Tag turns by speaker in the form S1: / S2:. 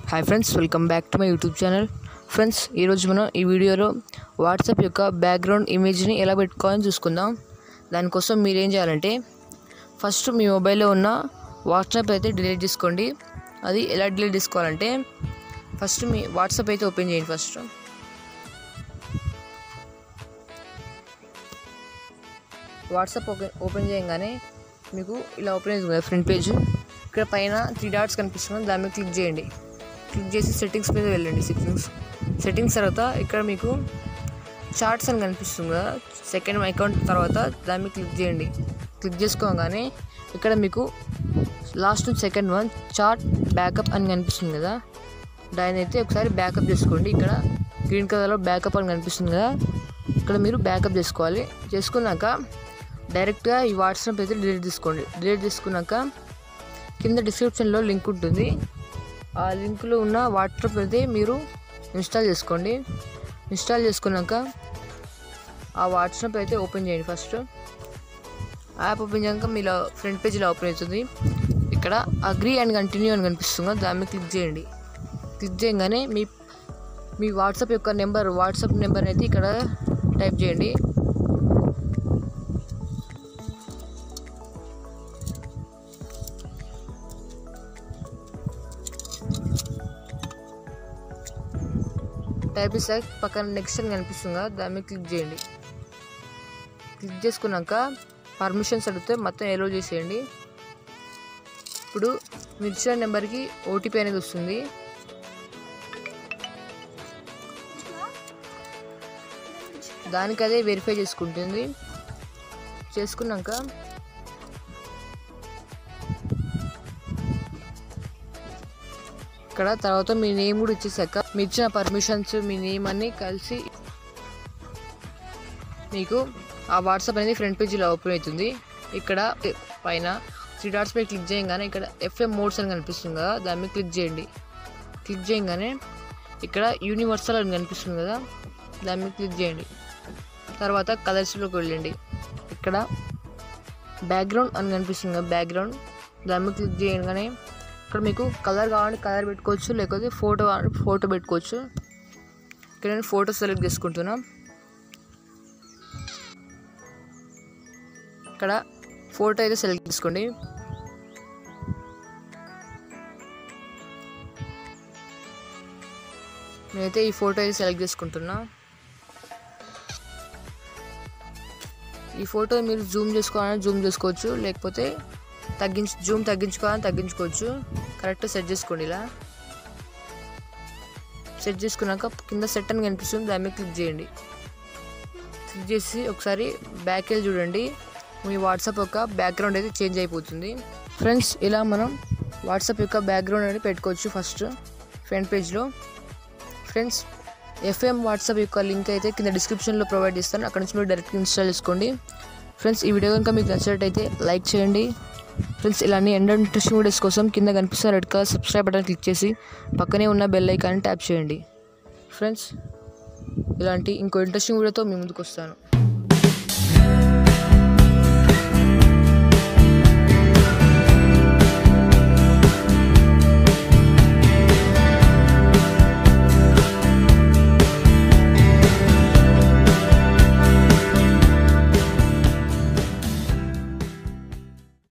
S1: hi friends welcome back to my YouTube channel friends ఈరోజు మనం ఈ వీడియోలో వాట్సాప్ యొక్క బ్యాక్గ్రౌండ్ ఇమేజ్ని ఎలా పెట్టుకోవాలని చూసుకుందాం దానికోసం మీరు ఏం చేయాలంటే ఫస్ట్ మీ మొబైల్లో ఉన్న వాట్సాప్ అయితే డిలీట్ చేసుకోండి అది ఎలా డిలీట్ చేసుకోవాలంటే ఫస్ట్ మీ వాట్సాప్ అయితే ఓపెన్ చేయండి ఫస్ట్ వాట్సాప్ ఓపెన్ ఓపెన్ చేయగానే మీకు ఇలా ఓపెన్ అవుతుంది కదా ఫ్రంట్ పేజ్ ఇక్కడ పైన త్రీ డాట్స్ కనిపిస్తుంది దాని మీద క్లిక్ చేయండి క్లిక్ చేసి సెట్టింగ్స్ మీద వెళ్ళండి సెట్టింగ్స్ సెట్టింగ్స్ తర్వాత ఇక్కడ మీకు చార్ట్స్ అని కనిపిస్తుంది కదా సెకండ్ అకౌంట్ తర్వాత దాని మీద క్లిక్ చేయండి క్లిక్ చేసుకోగానే ఇక్కడ మీకు last second one chart backup అని కనిపిస్తుంది కదా దాని అయితే ఒకసారి బ్యాకప్ చేసుకోండి ఇక్కడ గ్రీన్ కలర్లో బ్యాకప్ అని కనిపిస్తుంది కదా ఇక్కడ మీరు బ్యాకప్ చేసుకోవాలి చేసుకున్నాక డైరెక్ట్గా ఈ వాట్సాప్ అయితే డిలీట్ చేసుకోండి డిలీట్ చేసుకున్నాక కింద డిస్క్రిప్షన్లో లింక్ ఉంటుంది ఆ లింక్లో ఉన్న వాట్సాప్ అయితే మీరు ఇన్స్టాల్ చేసుకోండి ఇన్స్టాల్ చేసుకున్నాక ఆ వాట్సాప్ అయితే ఓపెన్ చేయండి ఫస్ట్ యాప్ ఓపెన్ చేయక మీలో ఫ్రంట్ పేజ్ ఇలా ఓపెన్ అవుతుంది ఇక్కడ అగ్రీ అండ్ కంటిన్యూ అని కనిపిస్తుంది కదా, దాని మీద క్లిక్ చేయండి క్లిక్ చేయగానే మీ మీ వాట్సాప్ యొక్క నెంబర్ వాట్సాప్ నెంబర్ అయితే ఇక్కడ టైప్ చేయండి టైప్ చేసాక పక్కన నెక్స్ట్ అని కనిపిస్తుంది కదా దాని మీద క్లిక్ చేయండి క్లిక్ చేసుకున్నాక పర్మిషన్స్ అడిగితే మొత్తం ఎలో చేసేయండి ఇప్పుడు మీరు ఇచ్చిన నెంబర్కి ఓటీపీ అనేది వస్తుంది దానికి అదే వెరిఫై చేసుకుంటుంది చేసుకున్నాక ఇక్కడ తర్వాత మీ నేమ్ కూడా ఇచ్చేసాక మీ ఇచ్చిన పర్మిషన్స్ మీ నేమ్ అన్నీ కలిసి మీకు ఆ వాట్సాప్ అనేది ఫ్రంట్ పేజీలో ఓపెన్ అవుతుంది ఇక్కడ పైన త్రీ డాట్స్ పై క్లిక్ చేయగానే ఇక్కడ ఎఫ్ఎం మోడ్స్ అని కనిపిస్తుంది కదా దాని మీద క్లిక్ చేయండి క్లిక్ చేయగానే ఇక్కడ యూనివర్సల్ అని కనిపిస్తుంది కదా దాని మీద క్లిక్ చేయండి తర్వాత కలర్స్లోకి వెళ్ళండి ఇక్కడ బ్యాక్గ్రౌండ్ అని కనిపిస్తుంది కదా బ్యాక్గ్రౌండ్ దాని మీద క్లిక్ చేయగానే ఇక్కడ మీకు కలర్ కావాలంటే కలర్ పెట్టుకోవచ్చు లేకపోతే ఫోటో కావాలంటే ఫోటో పెట్టుకోవచ్చు ఇక్కడ నేను ఫోటో సెలెక్ట్ చేసుకుంటున్నా ఇక్కడ ఫోటో అయితే సెలెక్ట్ చేసుకోండి నేనైతే ఈ ఫోటో అయితే సెలెక్ట్ చేసుకుంటున్నా ఈ ఫోటో మీరు జూమ్ చేసుకోవాలని జూమ్ చేసుకోవచ్చు లేకపోతే తగ్గించి జూమ్ తగ్గించుకోవాలని తగ్గించుకోవచ్చు కరెక్ట్ సెట్ చేసుకోండి ఇలా సెట్ చేసుకున్నాక కింద సెట్ అని కనిపిస్తుంది దాని మీద క్లిక్ చేయండి క్లిక్ చేసి ఒకసారి బ్యాక్ వెళ్ళి చూడండి మీ వాట్సాప్ యొక్క బ్యాక్గ్రౌండ్ అయితే చేంజ్ అయిపోతుంది ఫ్రెండ్స్ ఇలా మనం వాట్సాప్ యొక్క బ్యాక్గ్రౌండ్ అనేది పెట్టుకోవచ్చు ఫస్ట్ ఫ్రంట్ పేజ్లో ఫ్రెండ్స్ ఎఫ్ఎం వాట్సాప్ యొక్క లింక్ అయితే కింద డిస్క్రిప్షన్లో ప్రొవైడ్ చేస్తాను అక్కడ నుంచి మీరు డైరెక్ట్ ఇన్స్టాల్ చేసుకోండి ఫ్రెండ్స్ ఈ వీడియో కనుక మీకు నచ్చినట్టయితే లైక్ చేయండి ఫ్రెండ్స్ ఇలాంటి ఎండ్ ఇంట్రెస్టింగ్ వీడియోస్ కోసం కింద కనిపిస్తున్న red colour subscribe button click చేసి పక్కనే ఉన్న బెల్ ఐకాన్ ట్యాప్ చేయండి ఫ్రెండ్స్ ఇలాంటి ఇంకో ఇంట్రెస్టింగ్ వీడియోతో మీ ముందుకు వస్తాను